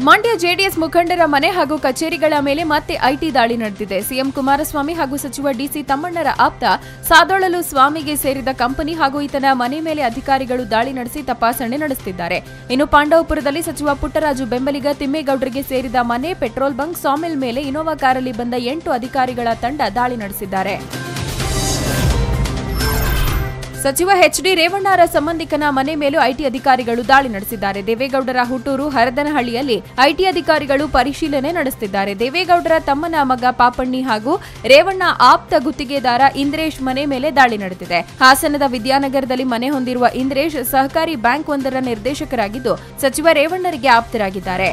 Mandya JDS ಮುಖಂಡರ ಮನೆ ಹಾಗೂ ಕಚೇರಿಗಳ ಮೇಲೆ ಮತ್ತೆ ಐಟಿ ದಾಳಿ ನಡೆದಿದೆ ಸಿಎಂ ಕುಮಾರಸ್ವಾಮಿ ಹಾಗೂ ಸಚಿವ ಡಿಸಿ ತಮ್ಮಣ್ಣರ ಆಪ್ತ ಸಾದೊಳಲು ಸ್ವಾಮಿಗೆ ಸೇರಿದ ಕಂಪನಿ ಹಾಗೂ ಈತನ ಮನೆ ಮೇಲೆ ಅಧಿಕಾರಿಗಳು ದಾಳಿ ನಡೆಸಿ ತಪಾಸಣೆ ನಡೆಸುತ್ತಿದ್ದಾರೆ ಇನ್ನು ಪಾಂಡವಪುರದಲ್ಲಿ ಸಚಿವ ಪುಟ್ಟರಾಜು ಬೆಂಬಲಿಗ ತಿಮ್ಮೇಗೌಡರಿಗೆ ಸೇರಿದ ಮನೆ ಪೆಟ್ರೋಲ್ ಬಂಕ್ ಸಾಮಿಲ್ ಮೇಲೆ ಇನೋವಾ ಕಾರಲ್ಲಿ ಬಂದ ಎಂಟು ಅಧಿಕಾರಿಗಳ ತಂಡ ದಾಳಿ ನಡೆಸಿದ್ದಾರೆ ಸಚಿವ ಎಚ್ ಡಿ ರೇವಣ್ಣರ ಸಂಬಂಧಿಕನ ಮನೆ ಮೇಲೂ ಐಟಿ ಅಧಿಕಾರಿಗಳು ದಾಳಿ ನಡೆಸಿದ್ದಾರೆ ದೇವೇಗೌಡರ ಹುಟ್ಟೂರು ಹರದನಹಳ್ಳಿಯಲ್ಲಿ ಐಟಿ ಅಧಿಕಾರಿಗಳು ಪರಿಶೀಲನೆ ನಡೆಸುತ್ತಿದ್ದಾರೆ ದೇವೇಗೌಡರ ತಮ್ಮನ ಮಗ ಪಾಪಣ್ಣಿ ಹಾಗೂ ರೇವಣ್ಣ ಆಪ್ತ ಗುತ್ತಿಗೆದಾರ ಇಂದ್ರೇಶ್ ಮನೆ ಮೇಲೆ ದಾಳಿ ನಡೆದಿದೆ ಹಾಸನದ ವಿದ್ಯಾನಗರದಲ್ಲಿ ಮನೆ ಹೊಂದಿರುವ ಇಂದ್ರೇಶ್ ಸಹಕಾರಿ ಬ್ಯಾಂಕ್ ಒಂದರ ನಿರ್ದೇಶಕರಾಗಿದ್ದು ಸಚಿವ ರೇವಣ್ಣರಿಗೆ ಆಪ್ತರಾಗಿದ್ದಾರೆ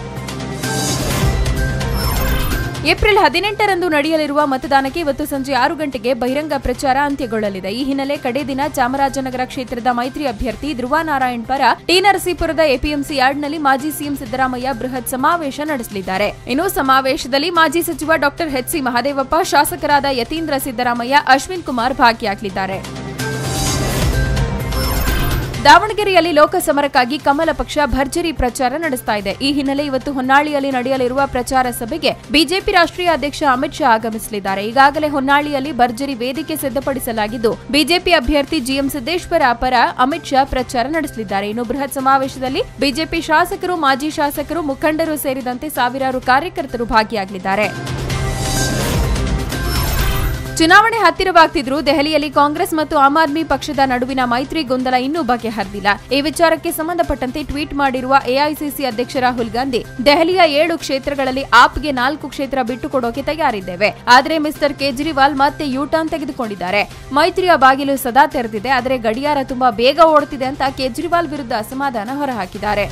ಏಪ್ರಿಲ್ ಹದಿನೆಂಟರಂದು ನಡೆಯಲಿರುವ ಮತದಾನಕ್ಕೆ ಇವತ್ತು ಸಂಜೆ ಆರು ಗಂಟೆಗೆ ಬಹಿರಂಗ ಪ್ರಚಾರ ಅಂತ್ಯಗೊಳ್ಳಲಿದೆ ಈ ಹಿನ್ನೆಲೆ ಕಡೇ ದಿನ ಚಾಮರಾಜನಗರ ಕ್ಷೇತ್ರದ ಮೈತ್ರಿ ಅಭ್ಯರ್ಥಿ ಧ್ರುವ ನಾರಾಯಣ್ ಪರ ಟಿ ನರಸೀಪುರದ ಎಪಿಎಂಸಿ ಯಾರ್ಡ್ನಲ್ಲಿ ಮಾಜಿ ಸಿಎಂ ಸಿದ್ದರಾಮಯ್ಯ ಬೃಹತ್ ಸಮಾವೇಶ ನಡೆಸಲಿದ್ದಾರೆ ಇನ್ನು ಸಮಾವೇಶದಲ್ಲಿ ಮಾಜಿ ಸಚಿವ ಡಾಕ್ಟರ್ ಎಚ್ಸಿ ಮಹದೇವಪ್ಪ ಶಾಸಕರಾದ ಯತೀಂದ್ರ ಸಿದ್ದರಾಮಯ್ಯ ಅಶ್ವಿನ್ ಕುಮಾರ್ ಭಾಗಿಯಾಗಲಿದ್ದಾರೆ ದಾವಣಗೆರೆಯಲ್ಲಿ ಲೋಕಸಮರಕ್ಕಾಗಿ ಕಮಲ ಪಕ್ಷ ಭರ್ಜರಿ ಪ್ರಚಾರ ನಡೆಸ್ತಾ ಇದೆ ಈ ಹಿನ್ನೆಲೆ ಇವತ್ತು ಹೊನ್ನಾಳಿಯಲ್ಲಿ ನಡೆಯಲಿರುವ ಪ್ರಚಾರ ಸಭೆಗೆ ಬಿಜೆಪಿ ರಾಷ್ಟ್ರೀಯ ಅಧ್ಯಕ್ಷ ಅಮಿತ್ ಶಾ ಆಗಮಿಸಲಿದ್ದಾರೆ ಈಗಾಗಲೇ ಹೊನ್ನಾಳಿಯಲ್ಲಿ ಭರ್ಜರಿ ವೇದಿಕೆ ಸಿದ್ಧಪಡಿಸಲಾಗಿದ್ದು ಬಿಜೆಪಿ ಅಭ್ಯರ್ಥಿ ಜಿಎಂ ಸಿದ್ದೇಶ್ವರ ಪರ ಅಮಿತ್ ಶಾ ಪ್ರಚಾರ ನಡೆಸಲಿದ್ದಾರೆ ಇನ್ನು ಬೃಹತ್ ಸಮಾವೇಶದಲ್ಲಿ ಬಿಜೆಪಿ ಶಾಸಕರು ಮಾಜಿ ಶಾಸಕರು ಮುಖಂಡರು ಸೇರಿದಂತೆ ಸಾವಿರಾರು ಕಾರ್ಯಕರ್ತರು ಭಾಗಿಯಾಗಲಿದ್ದಾರೆ ಚುನಾವಣೆ ಹತ್ತಿರವಾಗ್ತಿದ್ರು ದೆಹಲಿಯಲ್ಲಿ ಕಾಂಗ್ರೆಸ್ ಮತ್ತು ಆಮ್ ಆದ್ಮಿ ಪಕ್ಷದ ನಡುವಿನ ಮೈತ್ರಿ ಗೊಂದಲ ಇನ್ನೂ ಬಗೆಹರಿದಿಲ್ಲ ಈ ವಿಚಾರಕ್ಕೆ ಸಂಬಂಧಪಟ್ಟಂತೆ ಟ್ವೀಟ್ ಮಾಡಿರುವ ಎಐಸಿಸಿ ಅಧ್ಯಕ್ಷ ರಾಹುಲ್ ಗಾಂಧಿ ದೆಹಲಿಯ ಏಳು ಕ್ಷೇತ್ರಗಳಲ್ಲಿ ಆಪ್ಗೆ ನಾಲ್ಕು ಕ್ಷೇತ್ರ ಬಿಟ್ಟುಕೊಡೋಕೆ ತಯಾರಿದ್ದೇವೆ ಆದರೆ ಮಿಸ್ಟರ್ ಕೇಜ್ರಿವಾಲ್ ಮತ್ತೆ ಯೂಟರ್ನ್ ತೆಗೆದುಕೊಂಡಿದ್ದಾರೆ ಮೈತ್ರಿಯ ಬಾಗಿಲು ಸದಾ ತೆರೆದಿದೆ ಆದರೆ ಗಡಿಯಾರ ತುಂಬಾ ಬೇಗ ಓಡುತ್ತಿದೆ ಅಂತ ಕೇಜ್ರಿವಾಲ್ ವಿರುದ್ಧ ಅಸಮಾಧಾನ ಹೊರಹಾಕಿದ್ದಾರೆ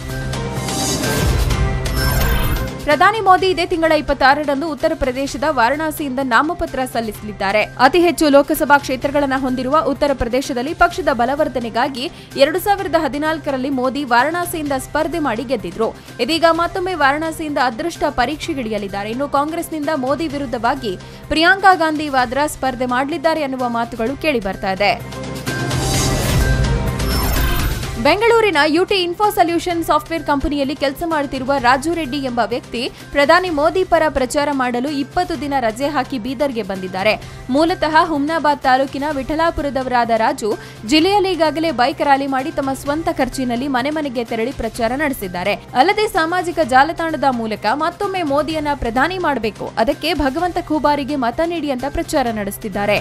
ಪ್ರಧಾನಿ ಮೋದಿ ಇದೇ ತಿಂಗಳ ಇಪ್ಪತ್ತಾರರಂದು ಉತ್ತರ ಪ್ರದೇಶದ ವಾರಣಾಸಿಯಿಂದ ನಾಮಪತ್ರ ಸಲ್ಲಿಸಲಿದ್ದಾರೆ ಅತಿ ಹೆಚ್ಚು ಲೋಕಸಭಾ ಕ್ಷೇತ್ರಗಳನ್ನು ಹೊಂದಿರುವ ಉತ್ತರ ಪ್ರದೇಶದಲ್ಲಿ ಪಕ್ಷದ ಬಲವರ್ಧನೆಗಾಗಿ ಎರಡು ಸಾವಿರದ ಹದಿನಾಲ್ಕರಲ್ಲಿ ಮೋದಿ ವಾರಣಾಸಿಯಿಂದ ಸ್ಪರ್ಧೆ ಮಾಡಿ ಗೆದ್ದಿದ್ರು ಇದೀಗ ಮತ್ತೊಮ್ಮೆ ವಾರಣಾಸಿಯಿಂದ ಅದೃಷ್ಟ ಪರೀಕ್ಷೆಗಿಳಿಯಲಿದ್ದಾರೆ ಇನ್ನು ಕಾಂಗ್ರೆಸ್ನಿಂದ ಮೋದಿ ವಿರುದ್ಧವಾಗಿ ಪ್ರಿಯಾಂಕಾ ಗಾಂಧಿ ವಾದ್ರಾ ಸ್ಪರ್ಧೆ ಮಾಡಲಿದ್ದಾರೆ ಅನ್ನುವ ಮಾತುಗಳು ಕೇಳಿ ಬರ್ತಾ ಇದೆ ಬೆಂಗಳೂರಿನ ಯುಟಿ ಇನ್ಫೋ ಸೊಲ್ಯೂಷನ್ ಸಾಫ್ಟ್ವೇರ್ ಕಂಪನಿಯಲ್ಲಿ ಕೆಲಸ ಮಾಡುತ್ತಿರುವ ರಾಜು ರೆಡ್ಡಿ ಎಂಬ ವ್ಯಕ್ತಿ ಪ್ರಧಾನಿ ಮೋದಿ ಪರ ಪ್ರಚಾರ ಮಾಡಲು ಇಪ್ಪತ್ತು ದಿನ ರಜೆ ಹಾಕಿ ಬೀದರ್ಗೆ ಬಂದಿದ್ದಾರೆ ಮೂಲತಃ ಹುಮ್ನಾಬಾದ್ ತಾಲೂಕಿನ ವಿಠಲಾಪುರದವರಾದ ರಾಜು ಜಿಲ್ಲೆಯಲ್ಲಿ ಈಗಾಗಲೇ ಬೈಕ್ ರ್ಯಾಲಿ ಮಾಡಿ ತಮ್ಮ ಸ್ವಂತ ಖರ್ಚಿನಲ್ಲಿ ಮನೆ ಮನೆಗೆ ತೆರಳಿ ಪ್ರಚಾರ ನಡೆಸಿದ್ದಾರೆ ಅಲ್ಲದೆ ಸಾಮಾಜಿಕ ಜಾಲತಾಣದ ಮೂಲಕ ಮತ್ತೊಮ್ಮೆ ಮೋದಿಯನ್ನ ಪ್ರಧಾನಿ ಮಾಡಬೇಕು ಅದಕ್ಕೆ ಭಗವಂತ ಖೂಬಾರಿಗೆ ಮತ ನೀಡಿ ಅಂತ ಪ್ರಚಾರ ನಡೆಸುತ್ತಿದ್ದಾರೆ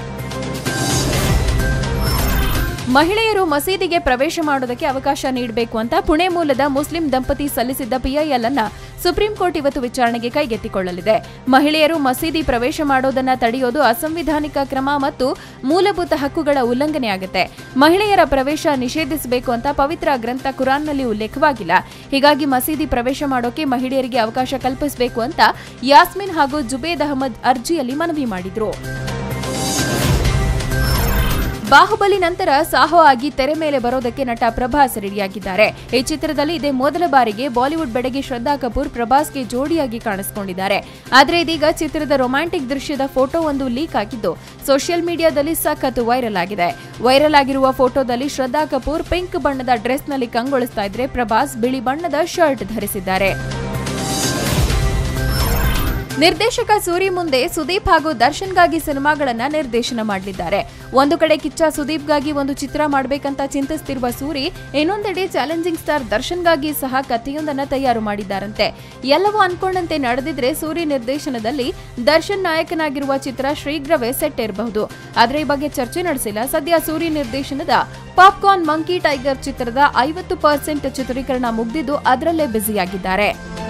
ಮಹಿಳೆಯರು ಮಸೀದಿಗೆ ಪ್ರವೇಶ ಮಾಡೋದಕ್ಕೆ ಅವಕಾಶ ನೀಡಬೇಕು ಅಂತ ಪುಣೆ ಮೂಲದ ಮುಸ್ಲಿಂ ದಂಪತಿ ಸಲ್ಲಿಸಿದ್ದ ಪಿಐಎಲ್ ಅನ್ನ ಸುಪ್ರೀಂ ಕೋರ್ಟ್ ಇವತ್ತು ವಿಚಾರಣೆಗೆ ಕೈಗೆತ್ತಿಕೊಳ್ಳಲಿದೆ ಮಹಿಳೆಯರು ಮಸೀದಿ ಪ್ರವೇಶ ಮಾಡೋದನ್ನ ತಡೆಯೋದು ಅಸಂವಿಧಾನಿಕ ಕ್ರಮ ಮತ್ತು ಮೂಲಭೂತ ಹಕ್ಕುಗಳ ಉಲ್ಲಂಘನೆಯಾಗುತ್ತೆ ಮಹಿಳೆಯರ ಪ್ರವೇಶ ನಿಷೇಧಿಸಬೇಕು ಅಂತ ಪವಿತ್ರ ಗ್ರಂಥ ಕುರಾನ್ನಲ್ಲಿ ಉಲ್ಲೇಖವಾಗಿಲ್ಲ ಹೀಗಾಗಿ ಮಸೀದಿ ಪ್ರವೇಶ ಮಾಡೋಕೆ ಮಹಿಳೆಯರಿಗೆ ಅವಕಾಶ ಕಲ್ಪಿಸಬೇಕು ಅಂತ ಯಾಸ್ಮಿನ್ ಹಾಗೂ ಜುಬೇದ್ ಅಹಮದ್ ಅರ್ಜಿಯಲ್ಲಿ ಮನವಿ ಮಾಡಿದ್ರು ಬಾಹುಬಲಿ ನಂತರ ಸಾಹೋ ಆಗಿ ತೆರೆ ಮೇಲೆ ಬರೋದಕ್ಕೆ ನಟ ಪ್ರಭಾಸ್ ರೆಡಿಯಾಗಿದ್ದಾರೆ ಈ ಚಿತ್ರದಲ್ಲಿ ಇದೇ ಮೊದಲ ಬಾರಿಗೆ ಬಾಲಿವುಡ್ ಬೆಡಗಿ ಶ್ರದ್ಧಾ ಕಪೂರ್ ಪ್ರಭಾಸ್ಗೆ ಜೋಡಿಯಾಗಿ ಕಾಣಿಸಿಕೊಂಡಿದ್ದಾರೆ ಆದರೆ ಇದೀಗ ಚಿತ್ರದ ರೊಮ್ಯಾಂಟಿಕ್ ದೃಶ್ಯದ ಫೋಟೋ ಒಂದು ಲೀಕ್ ಆಗಿದ್ದು ಸೋಷಿಯಲ್ ಮೀಡಿಯಾದಲ್ಲಿ ಸಖತ್ ವೈರಲ್ ಆಗಿದೆ ವೈರಲ್ ಆಗಿರುವ ಫೋಟೋದಲ್ಲಿ ಶ್ರದ್ಧಾ ಕಪೂರ್ ಪಿಂಕ್ ಬಣ್ಣದ ಡ್ರೆಸ್ನಲ್ಲಿ ಕಂಗೊಳಿಸ್ತಾ ಇದ್ರೆ ಪ್ರಭಾಸ್ ಬಿಳಿ ಬಣ್ಣದ ಶರ್ಟ್ ಧರಿಸಿದ್ದಾರೆ ನಿರ್ದೇಶಕ ಸೂರಿ ಮುಂದೆ ಸುದೀಪ್ ಹಾಗೂ ದರ್ಶನ್ಗಾಗಿ ಸಿನಿಮಾಗಳನ್ನ ನಿರ್ದೇಶನ ಮಾಡಲಿದ್ದಾರೆ ಒಂದು ಕಡೆ ಕಿಚ್ಚ ಸುದೀಪ್ಗಾಗಿ ಒಂದು ಚಿತ್ರ ಮಾಡಬೇಕಂತ ಚಿಂತಿಸುತ್ತಿರುವ ಸೂರಿ ಇನ್ನೊಂದೆಡೆ ಚಾಲೆಂಜಿಂಗ್ ಸ್ಟಾರ್ ದರ್ಶನ್ಗಾಗಿ ಸಹ ಕಥೆಯೊಂದನ್ನ ತಯಾರು ಮಾಡಿದ್ದಾರಂತೆ ಎಲ್ಲವೂ ಅನ್ಕೊಂಡಂತೆ ನಡೆದಿದ್ರೆ ಸೂರಿ ನಿರ್ದೇಶನದಲ್ಲಿ ದರ್ಶನ್ ನಾಯಕನಾಗಿರುವ ಚಿತ್ರ ಶೀಘ್ರವೇ ಸೆಟ್ ಇರಬಹುದು ಆದ್ರೆ ಈ ಬಗ್ಗೆ ಚರ್ಚೆ ನಡೆಸಿಲ್ಲ ಸದ್ಯ ಸೂರಿ ನಿರ್ದೇಶನದ ಪಾಪ್ಕಾರ್ನ್ ಮಂಕಿ ಟೈಗರ್ ಚಿತ್ರದ ಐವತ್ತು ಪರ್ಸೆಂಟ್ ಚಿತ್ರೀಕರಣ ಮುಗಿದಿದ್ದು ಅದರಲ್ಲೇ ಬ್ಯುಸಿಯಾಗಿದ್ದಾರೆ